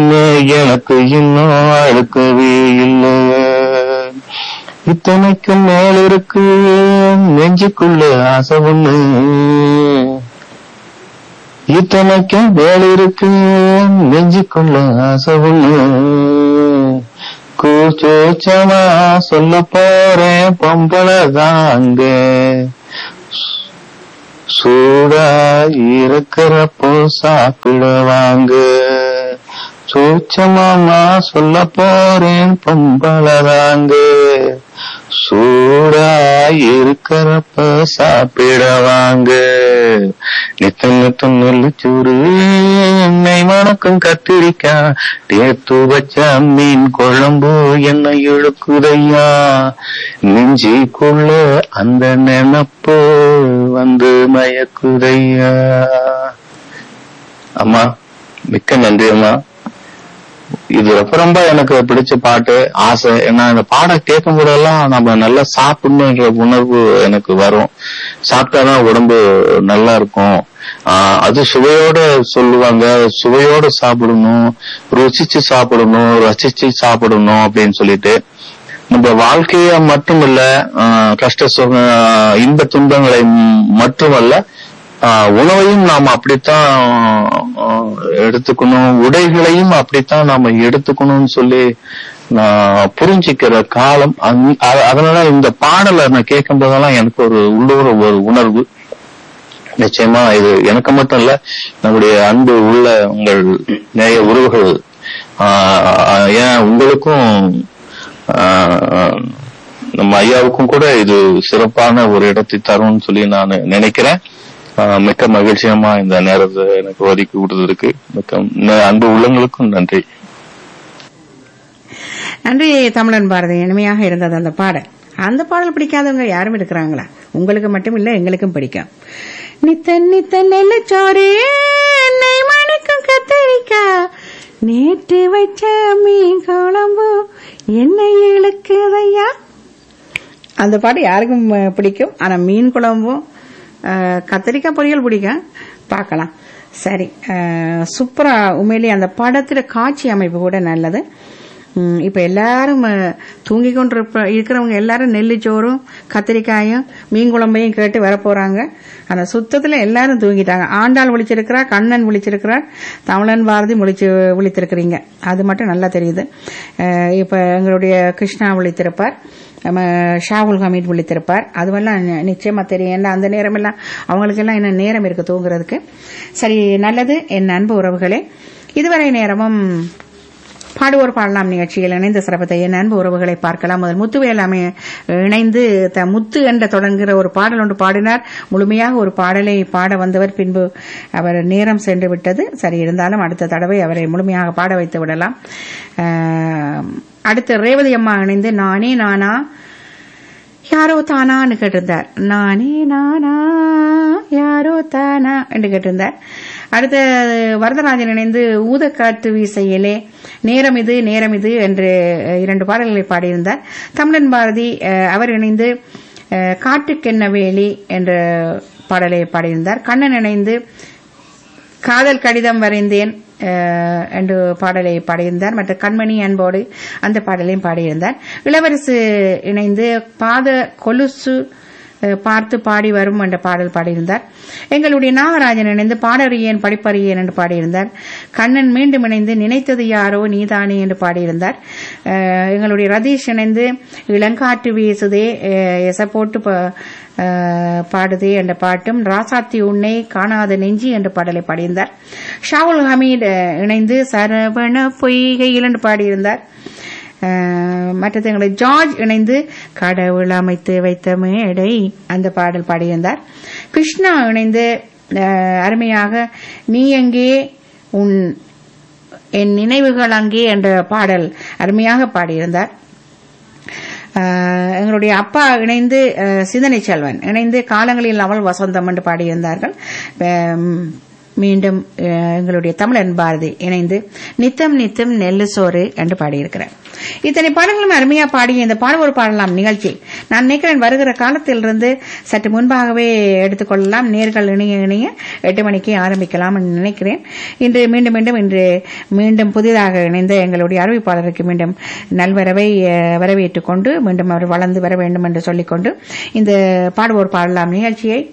எனக்கு இன்னும் அழுக்கவே இல்லை இத்தனைக்கும் மேல் இருக்கு நெஞ்சுக்குள்ள ஆசை ஒண்ணு இத்தனைக்கும் மேல் இருக்கு நெஞ்சுக்குள்ள ஆசை ஒண்ணு கூச்சோச்சமா சொல்ல போறேன் பொம்பளை தாங்க சூடா இருக்கிறப்போ சாப்பிடுவாங்க சூச்சமாமா சொல்ல போறேன் பொம்பளதாங்க சூடா இருக்கிறப்ப சாப்பிடுவாங்க நித்தம் நித்தம் நெல்லிச்சூறு எண்ணெய் மணக்கும் கத்திரிக்காய் தேத்து வச்ச மீன் குழம்பு என்ன இழுக்குதையா நெஞ்சிக்குள்ள அந்த நினப்பு வந்து மயக்குதையா அம்மா மிக்க நன்றி அம்மா இது ரொம்ப ரொம்ப எனக்கு பிடிச்ச பாட்டு ஆசை ஏன்னா இந்த பாடம் கேட்கும் போதெல்லாம் நம்ம நல்லா சாப்பிடணுன்ற உணர்வு எனக்கு வரும் சாப்பிட்டாதான் உடம்பு நல்லா இருக்கும் ஆஹ் அது சுவையோட சொல்லுவாங்க சுவையோட சாப்பிடணும் ருசிச்சு சாப்பிடணும் ரசிச்சு சாப்பிடணும் அப்படின்னு சொல்லிட்டு நம்ம வாழ்க்கைய மட்டுமல்ல ஆஹ் கஷ்ட சுக இன்ப துன்பங்களை ம்- மட்டுமல்ல ஆஹ் உணவையும் நாம் அப்படித்தான் ஆஹ் எடுத்துக்கணும் உடைகளையும் அப்படித்தான் நாம எடுத்துக்கணும்னு சொல்லி நான் புரிஞ்சுக்கிற காலம் அந்த- அ- அதனால இந்த பாடலை நான் கேட்கும் போதெல்லாம் எனக்கு ஒரு உள்ளூர ஒரு உணர்வு நிச்சயமா இது எனக்கு மட்டும் இல்ல நம்முடைய அன்பு உள்ள உங்கள் நேய உறவுகள் ஆஹ் ஏன் உங்களுக்கும் ஆஹ் நம்ம ஐயாவுக்கும் கூட இது சிறப்பான ஒரு இடத்தை தரும்னு சொல்லி நான் நினைக்கிறேன் ஆஹ் மிக்க மகிழ்ச்சியமா இந்த நேரத்தை எனக்கு ஒதுக்கி கொடுத்ததுக்கு மிக்க ந- அன்பு உள்ளங்களுக்கும் நன்றி நன்றி தமிழன் பாரதி இனிமையாக இருந்தது அந்த பாடல் அந்த பாடல் பிடிக்காதவங்க யாரும் இருக்கிறாங்களா உங்களுக்கு மட்டும் இல்ல எங்களுக்கும் பிடிக்கும் நித்தன் நித்தன் நெல்லச்சோறு எண்ணெய் மணிக்கும் கத்தரிக்கா நேற்று வச்ச மீன் குழம்பு எண்ணெய் இழுக்குதையா அந்த பாட்டு யாருக்கும் அஹ், பிடிக்கும் ஆனா மீன் குழம்பும் அஹ், கத்திரிக்காய் பொரியல் பிடிக்கும் பார்க்கலாம் சரி அஹ், சூப்பரா உண்மையிலேயே அந்த படத்துல காட்சி அமைப்பு கூட நல்லது ம், இப்ப எல்லாரும் அஹ், தூங்கிக் கொண்டிருப்ப இருக்கிறவங்க எல்லாரும் நெல்லிச்சோறும் கத்திரிக்காயும் மீன் குழம்பையும் கேட்டு வர போறாங்க அந்த சுத்தத்துல எல்லாரும் தூங்கிட்டாங்க ஆண்டாள் விழிச்சிருக்கிறா கண்ணன் விழிச்சிருக்கிறார் தமிழன் பாரதி விழிச்சு விழித்திருக்கிறீங்க அது மட்டும் நல்லா தெரியுது அஹ், இப்ப எங்களுடைய கிருஷ்ணா விழித்திருப்பார் நம்ம ஷாகுல் ஹமீத் விழித்திருப்பார் அதுவெல்லாம் நி- நிச்சயமா தெரியும் ஏன்னா அந்த நேரமெல்லாம் அவங்களுக்கெல்லாம் என்ன நேரம் இருக்கு தூங்குறதுக்கு சரி நல்லது என் அன்பு உறவுகளே இதுவரை நேரமும் பாடுவோர் பாடலாம் நிகழ்ச்சியில் இணைந்த சிறப்பத்தை என் அன்பு உறவுகளை பார்க்கலாம் முதல் முத்துவேலாமை இணைந்து த முத்து என்ற தொடங்குகிற ஒரு பாடல் ஒன்று பாடினார் முழுமையாக ஒரு பாடலை பாட வந்தவர் பின்பு அவர் நேரம் சென்று விட்டது சரி இருந்தாலும் அடுத்த தடவை அவரை முழுமையாக பாட வைத்து விடலாம் ஆஹ், அடுத்து ரேவதி அம்மா இணைந்து நானே நானா யாரோ தானான்னு கேட்டிருந்தார் நானே நானா யாரோ தானா என்று கேட்டிருந்தார் அடுத்து வரதராஜன் இணைந்து ஊதக்காற்று வீசையிலே நேரம் இது நேரம் இது என்று அஹ், இரண்டு பாடல்களை பாடியிருந்தார் தமிழன் பாரதி அஹ், அவர் இணைந்து அஹ், காட்டுக்கென்ன வேலி என்ற பாடலை பாடியிருந்தார் கண்ணன் இணைந்து காதல் கடிதம் வரைந்தேன் அஹ், என்று பாடலை பாடியிருந்தார் மற்ற கண்மணி அன்போடு அந்த பாடலையும் பாடியிருந்தார் இளவரசு இணைந்து பாத கொலுசு அஹ், பார்த்து பாடி வரும் என்ற பாடல் பாடியிருந்தார் எங்களுடைய நாகராஜன் இணைந்து பாடறியேன் படிப்பறியேன் என்று பாடியிருந்தார் கண்ணன் மீண்டும் இணைந்து நினைத்தது யாரோ நீதானே என்று பாடியிருந்தார் அஹ், எங்களுடைய ரதீஷ் இணைந்து இளங்காற்று வீசுதே அஹ், எச போட்டு ப- அஹ், பாடுதே என்ற பாட்டும் ராசாத்தி உன்னை காணாத நெஞ்சி என்ற பாடலை பாடியிருந்தார் ஷாவுல் ஹமீத் அஹ், இணைந்து சரவண பொய்கையில் என்று பாடியிருந்தார் அஹ், மற்றது எங்களை ஜார்ஜ் இணைந்து கடவுள் அமைத்து வைத்த மேடை அந்த பாடல் பாடியிருந்தார் கிருஷ்ணா இணைந்து அஹ், அருமையாக நீ எங்கே உன் என் நினைவுகள் அங்கே என்ற பாடல் அருமையாக பாடியிருந்தார் ஆஹ் எங்களுடைய அப்பா இணைந்து ஆஹ் சிந்தனை செல்வன் இணைந்து காலங்களில் அவள் வசந்தம் என்று பாடியிருந்தார்கள் ஆம், மீண்டும் அஹ், எங்களுடைய தமிழன் பாரதி இணைந்து நித்தம் நித்தம் நெல்லு சோறு என்று பாடியிருக்கிறார் இத்தனை பாடல்களும் அருமையா பாடிய இந்த பாடுவோர் பாடலாம் நிகழ்ச்சி நான் நினைக்கிறேன் வருகிற காலத்திலிருந்து சற்று முன்பாகவே எடுத்துக்கொள்ளலாம் நேர்கள் இணைய இணைய எட்டு மணிக்கு ஆரம்பிக்கலாம் என்று நினைக்கிறேன் இன்று மீண்டும் மீண்டும் இன்று மீண்டும் புதிதாக இணைந்த எங்களுடைய அறிவிப்பாளருக்கு மீண்டும் நல்வரவை அஹ், வரவேற்றுக் கொண்டு மீண்டும் அவர் வளர்ந்து வர வேண்டும் என்று சொல்லிக்கொண்டு இந்த பாடுவோர் பாடலாம் நிகழ்ச்சியை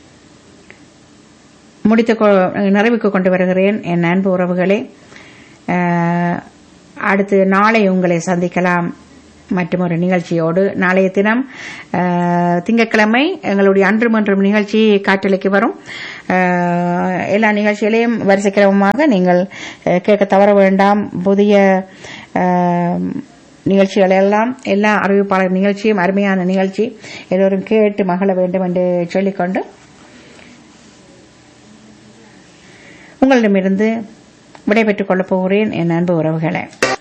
முடித்து கொ- நிறைவுக்கு கொண்டு வருகிறேன் என் அன்பு உறவுகளே அஹ், அடுத்து நாளை உங்களை சந்திக்கலாம் மற்றும் ஒரு நிகழ்ச்சியோடு நாளைய தினம் அஹ், திங்கட்கிழமை எங்களுடைய அன்று மன்றம் நிகழ்ச்சி காற்றலைக்கு வரும் அஹ், எல்லா நிகழ்ச்சிகளையும் வரிசைக்கிரமமாக நீங்கள் அஹ், கேட்க தவற வேண்டாம் புதிய அஹ், நிகழ்ச்சிகள் எல்லாம் எல்லா அறிவிப்பாளர் நிகழ்ச்சியும் அருமையான நிகழ்ச்சி எல்லோரும் கேட்டு மகள வேண்டும் என்று சொல்லிக்கொண்டு உங்களிடமிருந்து விடைபெற்றுக் கொள்ளப் போகிறேன் என் அன்பு உறவுகளை